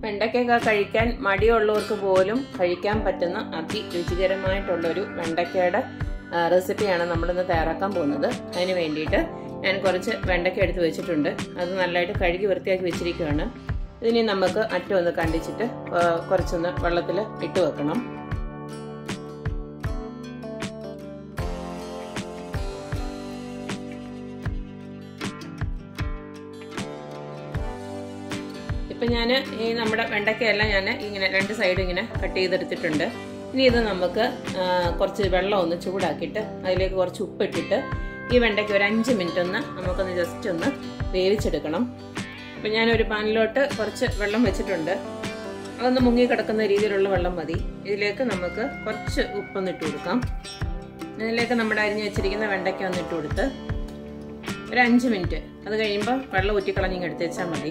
വെണ്ടയ്ക്കൊക്കെ കഴിക്കാൻ മടിയുള്ളവർക്ക് പോലും കഴിക്കാൻ പറ്റുന്ന അതിരുചികരമായിട്ടുള്ളൊരു വെണ്ടയ്ക്കയുടെ ആ, റെസിപ്പിയാണ് നമ്മളിന്ന് തയ്യാറാക്കാൻ പോകുന്നത് അതിന് വേണ്ടിയിട്ട് ഞാൻ കുറച്ച് വെണ്ടയ്ക്ക എടുത്ത് വെച്ചിട്ടുണ്ട് അത് നല്ലതായിട്ട് കഴുകി വൃത്തിയാക്കി വെച്ചിരിക്കുകയാണ് ഇതിനി നമുക്ക് അറ്റം ഒന്ന് കണ്ടിച്ചിട്ട് ആ, കുറച്ചൊന്ന് വെള്ളത്തിൽ ഇട്ട് വെക്കണം ഇപ്പം ഞാൻ ഈ നമ്മുടെ വെണ്ടയ്ക്കയെല്ലാം ഞാൻ ഇങ്ങനെ രണ്ട് സൈഡും ഇങ്ങനെ കട്ട് ചെയ്തെടുത്തിട്ടുണ്ട് ഇനി ഇത് നമുക്ക് ആ, കുറച്ച് വെള്ളം ഒന്ന് ചൂടാക്കിയിട്ട് അതിലേക്ക് കുറച്ച് ഉപ്പിട്ടിട്ട് ഈ വെണ്ടയ്ക്ക് ഒരു അഞ്ച് മിനിറ്റ് ഒന്ന് നമുക്കൊന്ന് ജസ്റ്റ് ഒന്ന് വേവിച്ചെടുക്കണം അപ്പം ഞാനൊരു പാനിലോട്ട് കുറച്ച് വെള്ളം വെച്ചിട്ടുണ്ട് അതൊന്ന് മുങ്ങി കിടക്കുന്ന രീതിയിലുള്ള വെള്ളം മതി ഇതിലേക്ക് നമുക്ക് കുറച്ച് ഉപ്പൊന്ന് ഇട്ട് കൊടുക്കാം ഇതിലേക്ക് നമ്മുടെ അരിഞ്ഞ് വെച്ചിരിക്കുന്ന വെണ്ടയ്ക്ക ഒന്ന് ഇട്ട് കൊടുത്ത് ഒരു അഞ്ച് മിനിറ്റ് അത് കഴിയുമ്പോൾ വെള്ളം ഊറ്റിക്കളഞ്ഞിങ്ങ് എടുത്ത് വെച്ചാൽ മതി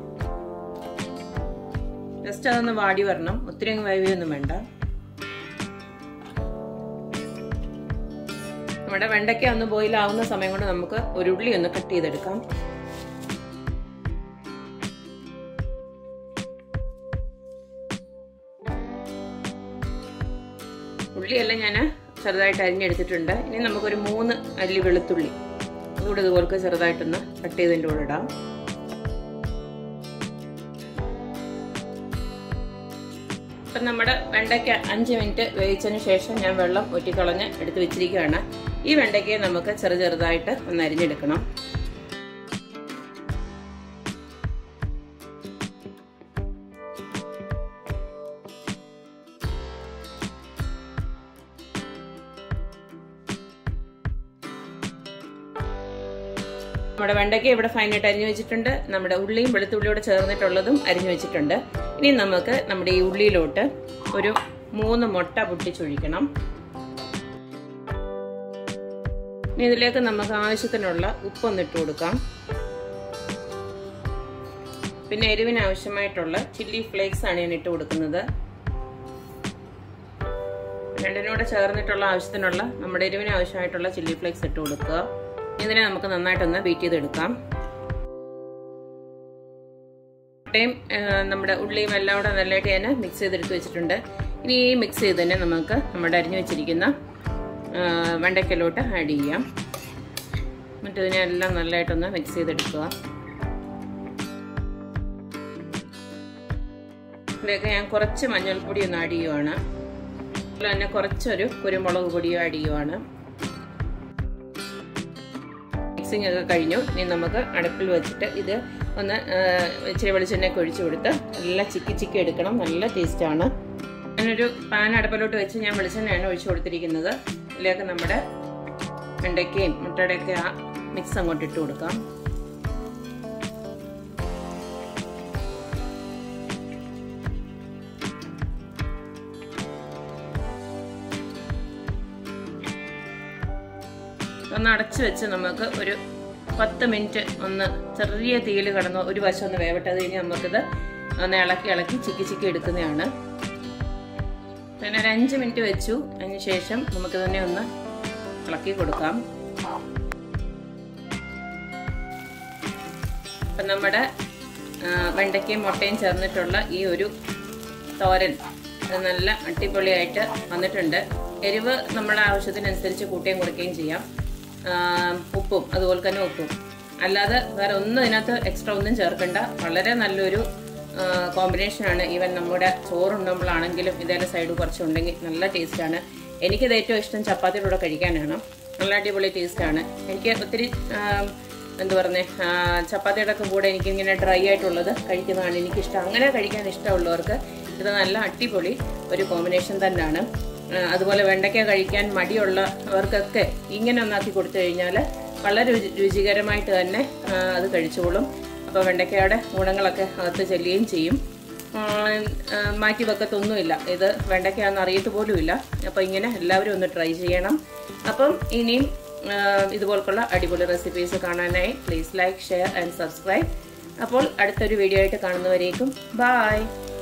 ജസ്റ്റ് അതൊന്ന് വാടി വരണം ഒത്തിരി അങ്ങ് വേവിയൊന്നും വേണ്ട നമ്മുടെ വെണ്ടയ്ക്ക ഒന്ന് ബോയിൽ ആവുന്ന സമയം കൊണ്ട് നമുക്ക് ഒരു ഉള്ളി ഒന്ന് കട്ട് ചെയ്തെടുക്കാം ഉള്ളിയെല്ലാം ഞാൻ ചെറുതായിട്ട് അരിഞ്ഞെടുത്തിട്ടുണ്ട് ഇനി നമുക്കൊരു മൂന്ന് അല്ലി വെളുത്തുള്ളി അതുകൂടെ ഇതുപോലെ ചെറുതായിട്ടൊന്ന് കട്ട് ചെയ്തതിൻ്റെ കൂടെ ഇടാം ഇപ്പം നമ്മുടെ വെണ്ടയ്ക്ക അഞ്ച് മിനിറ്റ് വേവിച്ചതിന് ശേഷം ഞാൻ വെള്ളം ഒറ്റിക്കളഞ്ഞ് എടുത്ത് വെച്ചിരിക്കുകയാണ് ഈ വെണ്ടയ്ക്കയെ നമുക്ക് ചെറു ചെറുതായിട്ട് ഒന്ന് അരിഞ്ഞെടുക്കണം നമ്മുടെ വെണ്ടയ്ക്ക ഇവിടെ ഫൈനായിട്ട് അരിഞ്ഞു വെച്ചിട്ടുണ്ട് നമ്മുടെ ഉള്ളിയും വെളുത്തുള്ളിയോട് ചേർന്നിട്ടുള്ളതും അരിഞ്ഞു വെച്ചിട്ടുണ്ട് ഇനി നമുക്ക് നമ്മുടെ ഈ ഉള്ളിയിലോട്ട് ഒരു മൂന്ന് മുട്ട പൊട്ടിച്ചൊഴിക്കണം ഇനി ഇതിലേക്ക് നമുക്ക് ആവശ്യത്തിനുള്ള ഉപ്പൊന്ന് ഇട്ട് കൊടുക്കാം പിന്നെ എരിവിന് ആവശ്യമായിട്ടുള്ള ചില്ലി ഫ്ലേക്സ് ആണ് ഞാൻ ഇട്ട് കൊടുക്കുന്നത് രണ്ടിനോട് ചേർന്നിട്ടുള്ള ആവശ്യത്തിനുള്ള നമ്മുടെ എരിവിന് ആവശ്യമായിട്ടുള്ള ചില്ലി ഫ്ലേക്സ് ഇട്ട് കൊടുക്കുക ഇതിനെ നമുക്ക് നന്നായിട്ടൊന്ന് ബീറ്റ് ചെയ്തെടുക്കാം മുട്ടയും നമ്മുടെ ഉള്ളിയും എല്ലാം കൂടെ നല്ലതായിട്ട് ഞാൻ മിക്സ് ചെയ്തെടുത്ത് വെച്ചിട്ടുണ്ട് ഇനി ഈ മിക്സ് ചെയ്ത് തന്നെ നമുക്ക് നമ്മുടെ അരിഞ്ഞു വെച്ചിരിക്കുന്ന വെണ്ടയ്ക്കലോട്ട് ആഡ് ചെയ്യാം എന്നിട്ട് ഇതിനെല്ലാം നല്ലതായിട്ടൊന്ന് മിക്സ് ചെയ്തെടുക്കുക ഇതിലേക്ക് ഞാൻ കുറച്ച് മഞ്ഞൾപ്പൊടി ഒന്ന് ആഡ് ചെയ്യുവാണ് അതുപോലെ തന്നെ കുറച്ചൊരു കുരുമുളക് പൊടിയും ആഡ് ചെയ്യുവാണ് മിക്സിംഗ് ഒക്കെ കഴിഞ്ഞു ഇനി നമുക്ക് അടുപ്പിൽ വെച്ചിട്ട് ഇത് ഒന്ന് ഇച്ചിരി വെളിച്ചെണ്ണയൊക്കെ ഒഴിച്ചു കൊടുത്ത് നല്ല ചിക്കി ചിക്കി എടുക്കണം നല്ല ടേസ്റ്റാണ് ഞാനൊരു പാൻ അടുപ്പിലോട്ട് വെച്ച് ഞാൻ വെളിച്ചെണ്ണയാണ് ഒഴിച്ചു കൊടുത്തിരിക്കുന്നത് ഇതിലേക്ക് നമ്മുടെ വെണ്ടയ്ക്കയും മുട്ടയുടെയൊക്കെ ആ മിക്സ് അങ്ങോട്ട് ഇട്ട് കൊടുക്കാം ഒന്ന് അടച്ചു വെച്ച് നമുക്ക് ഒരു പത്ത് മിനിറ്റ് ഒന്ന് ചെറിയ തീയിൽ കിടന്ന് ഒരു വശം ഒന്ന് വേവട്ടെ അത് കഴിഞ്ഞ് നമുക്കിത് ഒന്ന് ഇളക്കി ഇളക്കി ചിക്കി ചിക്കി എടുക്കുന്നതാണ് പിന്നെ ഒരു അഞ്ച് മിനിറ്റ് വെച്ചു അതിന് ശേഷം നമുക്ക് തന്നെ ഒന്ന് ഇളക്കി കൊടുക്കാം അപ്പം നമ്മുടെ വെണ്ടയ്ക്കയും മുട്ടയും ചേർന്നിട്ടുള്ള ഈ ഒരു തോരൻ നല്ല അടിപൊളിയായിട്ട് വന്നിട്ടുണ്ട് എരിവ് നമ്മുടെ ആവശ്യത്തിനനുസരിച്ച് കൂട്ടുകയും കുറയ്ക്കുകയും ചെയ്യാം ഉപ്പും അതുപോലെ തന്നെ ഉപ്പും അല്ലാതെ വേറെ ഒന്നും ഇതിനകത്ത് എക്സ്ട്രാ ഒന്നും ചേർക്കണ്ട വളരെ നല്ലൊരു കോമ്പിനേഷനാണ് ഈവൻ നമ്മുടെ ചോറുണ്ടുമ്പോഴാണെങ്കിലും ഇതേ സൈഡ് കുറച്ചുണ്ടെങ്കിൽ നല്ല ടേസ്റ്റാണ് എനിക്കിത് ഏറ്റവും ഇഷ്ടം ചപ്പാത്തിയുടെ കഴിക്കാനാണ് നല്ല അടിപൊളി ടേസ്റ്റാണ് എനിക്ക് ഒത്തിരി എന്താ പറഞ്ഞേ ചപ്പാത്തിയുടെ ഒക്കെ കൂടെ എനിക്കിങ്ങനെ ഡ്രൈ ആയിട്ടുള്ളത് കഴിക്കുന്നതാണ് എനിക്കിഷ്ടം അങ്ങനെ കഴിക്കാൻ ഇഷ്ടമുള്ളവർക്ക് ഇത് നല്ല അടിപൊളി ഒരു കോമ്പിനേഷൻ തന്നെയാണ് അതുപോലെ വെണ്ടയ്ക്ക കഴിക്കാൻ മടിയുള്ളവർക്കൊക്കെ ഇങ്ങനെ ഒന്നാക്കി കൊടുത്തു കഴിഞ്ഞാൽ വളരെ രുചികരമായിട്ട് തന്നെ അത് കഴിച്ചോളും അപ്പോൾ വെണ്ടയ്ക്കയുടെ ഗുണങ്ങളൊക്കെ അകത്ത് ചെല്ലുകയും ചെയ്യും മാറ്റി വെക്കത്തൊന്നുമില്ല ഇത് വെണ്ടയ്ക്കാന്ന് അറിയത്ത് പോലുമില്ല അപ്പോൾ ഇങ്ങനെ എല്ലാവരും ഒന്ന് ട്രൈ ചെയ്യണം അപ്പം ഇനിയും ഇതുപോലുള്ള അടിപൊളി റെസിപ്പീസ് കാണാനായി please like share and subscribe അപ്പോൾ അടുത്തൊരു വീഡിയോ ആയിട്ട് കാണുന്നവരേക്കും ബായ്